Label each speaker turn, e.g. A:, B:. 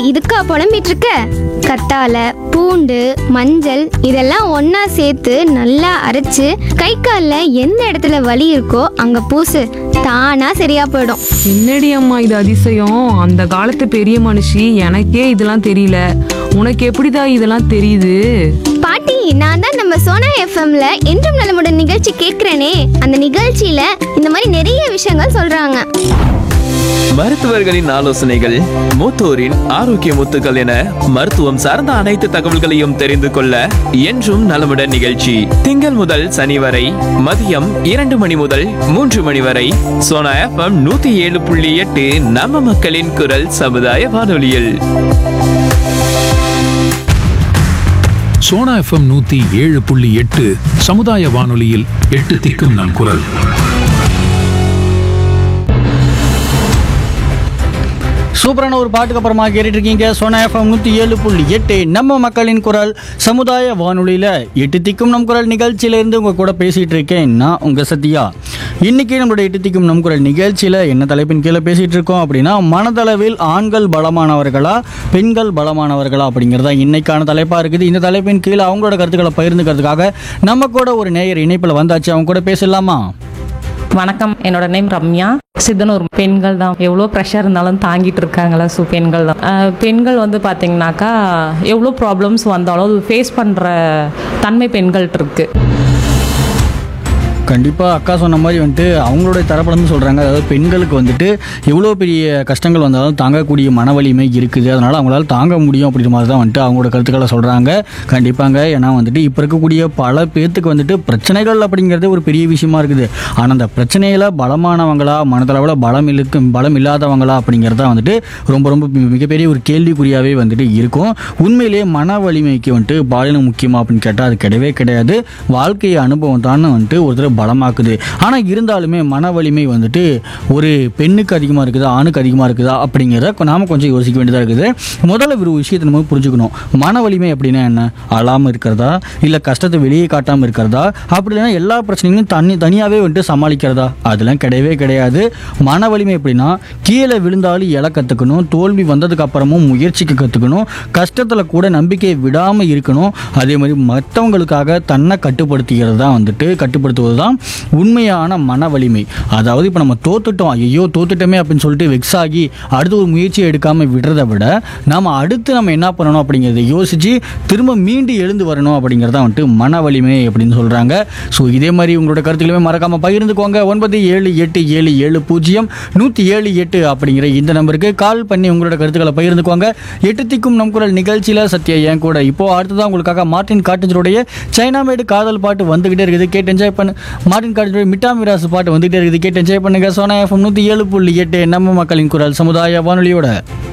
A: இதுக்கா புலம்பிட்டு இருக்க கத்தால பூண்டு மஞ்சள் இதெல்லாம் ஒண்ணா சேர்த்து நல்லா அரைச்சு கை காலில் எந்த இடத்துல வலி இருக்கோ அங்க பூசு தானா சரியா போயிடும்
B: என்னடி அம்மா இது அதிசயம் அந்த காலத்து பெரிய மனுஷி எனக்கே இதெல்லாம் தெரியல உனக்கு எப்படிடா இதெல்லாம் தெரியுது
A: பாட்டி நான் தான் நம்ம சோனா எஃப்எம்ல என்றும் நலமுடன் நிகழ்ச்சி கேட்கிறேனே அந்த நிகழ்ச்சியில இந்த மாதிரி நிறைய விஷயங்கள் சொல்றாங்க
C: மருத்துவர்களின் ஆலோசனைகள் மூத்தோரின் ஆரோக்கிய முத்துக்கள் என மருத்துவம் சார்ந்த அனைத்து தகவல்களையும் தெரிந்து கொள்ள என்றும் நலமுடன் நிகழ்ச்சி திங்கள் முதல் சனி வரை மதியம் இரண்டு மணி முதல் மூன்று மணி வரை சோனா எஃப்எம் நூத்தி ஏழு புள்ளி எட்டு நம்ம மக்களின் குரல் சமுதாய வானொலியில்
D: சோனா எஃப்எம் நூத்தி ஏழு புள்ளி எட்டு சமுதாய வானொலியில் எட்டு திக்கும் நம் குரல்
E: சூப்பரான ஒரு பாட்டுக்கு அப்புறமா கேட்டுட்டு இருக்கீங்க சோனா எஃப்எம் நூற்றி ஏழு புள்ளி எட்டு நம்ம மக்களின் குரல் சமுதாய வானொலியில் எட்டு திக்கும் நம் குரல் நிகழ்ச்சியிலேருந்து உங்கள் கூட பேசிகிட்டு இருக்கேன் நான் உங்கள் சத்யா இன்னைக்கு நம்மளுடைய எட்டு திக்கும் நம் குரல் நிகழ்ச்சியில் என்ன தலைப்பின் கீழே பேசிகிட்டு இருக்கோம் அப்படின்னா மனதளவில் ஆண்கள் பலமானவர்களா பெண்கள் பலமானவர்களா அப்படிங்கிறதா இன்னைக்கான தலைப்பாக இருக்குது இந்த தலைப்பின் கீழே அவங்களோட கருத்துக்களை பகிர்ந்துக்கிறதுக்காக நம்ம கூட ஒரு நேயர் இணைப்பில் வந்தாச்சு அவங்க கூட பேசலாமா
F: வணக்கம் என்னோட நேம் ரம்யா சித்தனூர் பெண்கள் தான் எவ்வளோ ப்ரெஷர் இருந்தாலும் தாங்கிட்டு இருக்காங்களா ஸோ பெண்கள் தான் அஹ் பெண்கள் வந்து பார்த்தீங்கன்னாக்கா எவ்வளோ ப்ராப்ளம்ஸ் வந்தாலும் அது ஃபேஸ் பண்ணுற தன்மை பெண்கள்ட்ட இருக்கு
E: கண்டிப்பாக அக்கா சொன்ன மாதிரி வந்துட்டு அவங்களுடைய தரப்புலேருந்து சொல்கிறாங்க அதாவது பெண்களுக்கு வந்துட்டு எவ்வளோ பெரிய கஷ்டங்கள் வந்தாலும் தாங்கக்கூடிய மன வலிமை இருக்குது அதனால் அவங்களால தாங்க முடியும் அப்படின்ற மாதிரி தான் வந்துட்டு அவங்களோட கருத்துக்களை சொல்கிறாங்க கண்டிப்பாங்க ஏன்னா வந்துட்டு இப்போ இருக்கக்கூடிய பல பேர்த்துக்கு வந்துட்டு பிரச்சனைகள் அப்படிங்கிறது ஒரு பெரிய விஷயமா இருக்குது ஆனால் அந்த பிரச்சனையில் பலமானவங்களா மனதளவில் பலம் இருக்கு பலம் இல்லாதவங்களா அப்படிங்கிறது தான் வந்துட்டு ரொம்ப ரொம்ப மி- மிகப்பெரிய ஒரு கேள்விக்குறியாகவே வந்துட்டு இருக்கும் உண்மையிலேயே மன வலிமைக்கு வந்துட்டு பாலினம் முக்கியமா அப்படின்னு கேட்டால் அது கிடையவே கிடையாது வாழ்க்கை அனுபவம் தான் வந்துட்டு ஒருத்தர் பலமாக்குது ஆனால் இருந்தாலுமே மன வலிமை வந்துட்டு ஒரு பெண்ணுக்கு அதிகமாக இருக்குதா ஆணுக்கு அதிகமாக இருக்குதா அப்படிங்கிறத நாம கொஞ்சம் யோசிக்க வேண்டியதாக இருக்குது முதல்ல ஒரு விஷயத்தை நம்ம புரிஞ்சுக்கணும் மன வலிமை அப்படின்னா என்ன அழாமல் இருக்கிறதா இல்லை கஷ்டத்தை வெளியே காட்டாமல் இருக்கிறதா அப்படி இல்லைன்னா எல்லா பிரச்சனைகளும் தனி தனியாகவே வந்துட்டு சமாளிக்கிறதா அதெல்லாம் கிடையவே கிடையாது மன வலிமை எப்படின்னா கீழே விழுந்தாலும் எழ கற்றுக்கணும் தோல்வி வந்ததுக்கு அப்புறமும் முயற்சிக்க கற்றுக்கணும் கஷ்டத்தில் கூட நம்பிக்கையை விடாமல் இருக்கணும் அதே மாதிரி மற்றவங்களுக்காக தன்னை கட்டுப்படுத்திக்கிறது தான் வந்துட்டு கட்டுப்படுத்துவது தான் உண்மையான மன வலிமை அதாவது இப்போ நம்ம தோத்துட்டோம் ஐயோ தோத்துட்டோமே அப்படின்னு சொல்லிட்டு வெக்ஸ் ஆகி அடுத்து ஒரு முயற்சியை எடுக்காமல் விடுறதை விட நாம அடுத்து நம்ம என்ன பண்ணணும் அப்படிங்கிறத யோசிச்சு திரும்ப மீண்டு எழுந்து வரணும் அப்படிங்கிறது தான் வந்துட்டு மன வலிமை அப்படின்னு சொல்கிறாங்க ஸோ இதே மாதிரி உங்களோட கருத்துக்களுமே மறக்காமல் பகிர்ந்துக்கோங்க ஒன்பது ஏழு எட்டு ஏழு ஏழு பூஜ்ஜியம் நூற்றி ஏழு எட்டு அப்படிங்கிற இந்த நம்பருக்கு கால் பண்ணி உங்களோட கருத்துக்களை பகிர்ந்துக்கோங்க எட்டு திக்கும் நம் குரல் நிகழ்ச்சியில் சத்யா என் கூட இப்போ அடுத்ததான் உங்களுக்காக மார்ட்டின் காட்டஞ்சருடைய சைனாமேடு காதல் பாட்டு வந்துகிட்டே இருக்குது கேட்டு என்ஜாய் பண்ணு மார்ட்டின் காட்டஞ்சருடைய மிட்டா மிராசு பாட்டு வந்துகிட்டே இருக்குது கேட்டு என்ஜாய் பண்ணுங்க சோனா எஃப்எம் நூற்றி ஏழு புள்ளி எட்டு நம்ம மக்களின் குரல் சமுதாய வானொலியோட